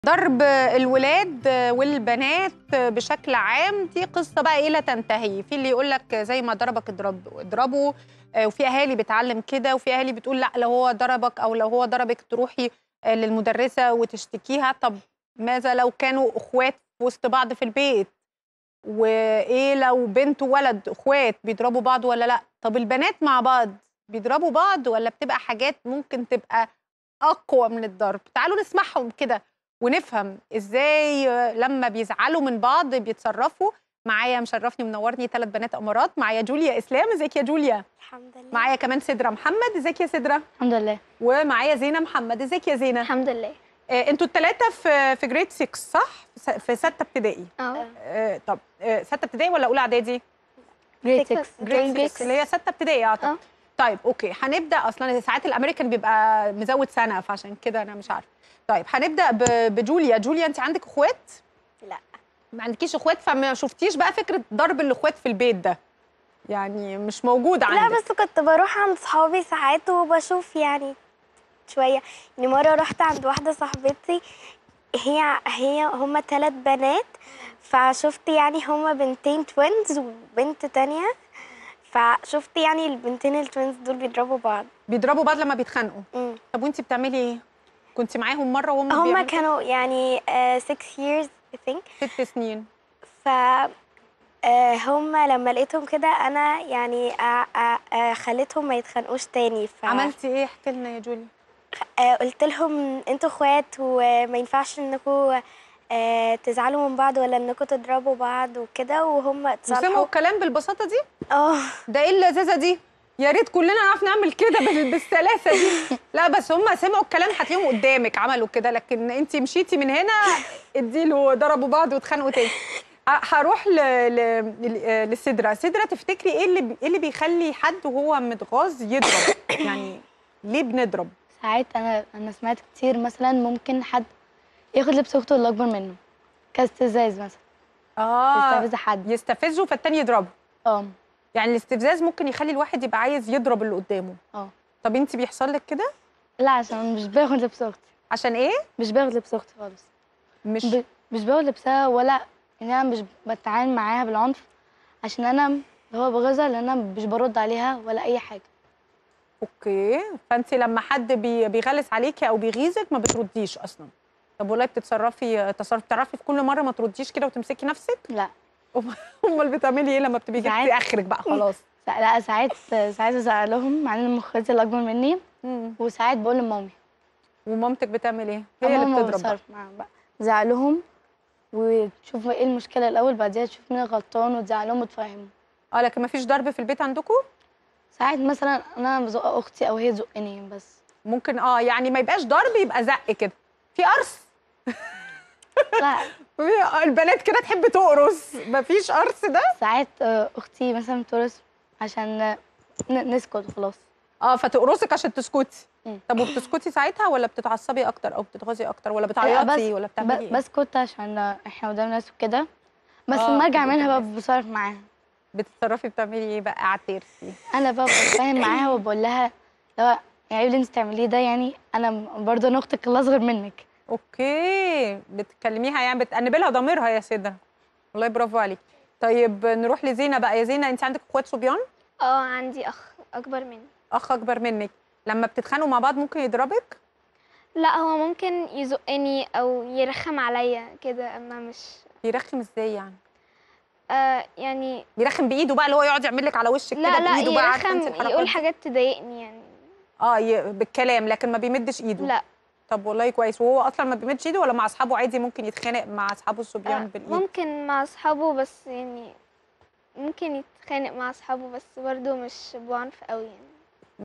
ضرب الولاد والبنات بشكل عام دي قصه بقى ايه لا تنتهي في اللي يقول لك زي ما ضربك اضرب اضربه آه، وفي اهالي بتعلم كده وفي اهالي بتقول لا لو هو ضربك او لو هو ضربك تروحي آه، للمدرسه وتشتكيها طب ماذا لو كانوا اخوات في وسط بعض في البيت وايه لو بنت وولد اخوات بيضربوا بعض ولا لا طب البنات مع بعض بيضربوا بعض ولا بتبقى حاجات ممكن تبقى اقوى من الضرب تعالوا نسمعهم كده ونفهم ازاي لما بيزعلوا من بعض بيتصرفوا معايا مشرفني ومنورني ثلاث بنات امارات معايا جوليا اسلام ازيك يا جوليا الحمد لله معايا كمان سدرة محمد ازيك يا سدرة الحمد لله ومعايا زينة محمد ازيك يا زينة الحمد لله آه انتوا الثلاثة في في جريد 6 صح في س- في ستة ابتدائي اه آه طب آه ستة ابتدائي ولا اولى اعدادي جريد Six. 6 جريد 6 اللي هي ستة ابتدائي اعتقد اه. طيب اوكي هنبدا اصلا ساعات الامريكان بيبقى مزود سنه فعشان كده انا مش عارفه طيب هنبدا ب- بجوليا جوليا انت عندك اخوات لا ما عندكيش اخوات فما شفتيش بقى فكره ضرب الاخوات في البيت ده يعني مش موجود لا عندك بس كنت بروح عند صحابي ساعات وبشوف يعني شوية يعني مرة رحت عند واحدة صاحبتي هي هي هما ثلاث بنات فشفت يعني هما بنتين توينز وبنت تانية فشفت يعني البنتين التوينز دول بيضربوا بعض بيضربوا بعض لما بيتخانقوا مم. طب وانت بتعملي ايه كنت معاهم مره وهم هما بيعملوا كانوا يعني 6 years I think ست سنين ف آه، هما لما لقيتهم كده انا يعني آه، آه، آه، خليتهم ما يتخانقوش تاني ف عملتي ايه احكي لنا يا جوليا آه، قلت لهم انتوا اخوات وما ينفعش انكم آه، تزعلوا من بعض ولا انكم تضربوا بعض وكده وهم وسمعوا اتصالحوا الكلام بالبساطه دي اه ده ايه اللذاذه دي يا ريت كلنا نعرف نعمل كده بال- بالسلاسه دي لا بس هم سمعوا الكلام هتلاقيهم قدامك عملوا كده لكن انت مشيتي من هنا اديله ضربوا بعض واتخانقوا تاني ه- هروح ل... ل... ل... لسدرة سدرة تفتكري ايه اللي بي- ايه اللي بيخلي حد وهو متغاظ يضرب يعني ليه بنضرب ساعات انا انا سمعت كتير مثلا ممكن حد ياخد لبس اخته اللي اكبر منه كاستفزاز مثلا اه يستفز حد يستفزه فالتاني يضربه اه يعني الاستفزاز ممكن يخلي الواحد يبقى عايز يضرب اللي قدامه اه طب انت بيحصل لك كده لا عشان مش باخد لبس اختي عشان ايه مش باخد لبس اختي خالص مش ب... مش باخد لبسها ولا ان انا مش بتعامل معاها بالعنف عشان انا اللي هو بغيظها لان انا مش برد عليها ولا اي حاجه اوكي فانت لما حد بي بيغلس عليكي او بيغيظك ما بترديش اصلا طب والله بتتصرفي تصرف بتعرفي في كل مره ما ترديش كده وتمسكي نفسك لا امال بتعملي ايه لما بتبقي ساعات- جبتي اخرك بقى خلاص سا- لا ساعات ساعات ازعلهم مع ان اخواتي اللي اكبر مني مم. وساعات بقول لمامي ومامتك بتعمل ايه هي اللي ماما بتضرب بقى. بتصرف معاهم بقى زعلهم وتشوف ايه المشكله الاول بعدها تشوف مين غلطان وتزعلهم وتفهمهم اه لكن ما فيش ضرب في البيت عندكم ساعات مثلا انا بزق اختي او هي تزقني بس ممكن اه يعني ما يبقاش ضرب يبقى زق كده في قرص لا في- البنات كده تحب تقرص ما فيش قرص ده ساعات آه، اختي مثلا بتورث عشان آه، ن- نسكت وخلاص اه فتقرصك عشان تسكتي مم. طب وبتسكتي ساعتها ولا بتتعصبي اكتر او بتتغاظي اكتر ولا لا، بتعيطي ولا بتعملي ب- ايه بسكت عشان آه، احنا قدام ناس وكده بس آه، لما ارجع قدام منها بقى ناس. بصرف معاها بتتصرفي بتعملي ايه بقى اعترفي انا بقى بتفاهم معاها وبقول لها لو يعني اللي انت بتعمليه ده يعني انا برضه انا اختك اللي اصغر منك اوكي بتكلميها يعني بتأنبي لها ضميرها يا سيدة والله برافو عليك طيب نروح لزينة بقى يا زينة انت عندك اخوات صبيان اه عندي اخ اكبر مني اخ اكبر منك لما بتتخانقوا مع بعض ممكن يضربك لا هو ممكن يزقني او يرخم عليا كده اما مش بيرخم ازاي يعني آه يعني بيرخم بايده بقى اللي هو يقعد يعمل لك على وشك كده لا لا بايده بقى عارفه انت يرخم الحركات يقول دي؟ حاجات تضايقني يعني اه ي... بالكلام لكن ما بيمدش ايده لا طب والله كويس وهو اصلا ما بيمدش ايده ولا مع اصحابه عادي ممكن يتخانق مع اصحابه الصبيان آه بالايد ممكن مع اصحابه بس يعني ممكن يتخانق مع اصحابه بس برضه مش بعنف قوي يعني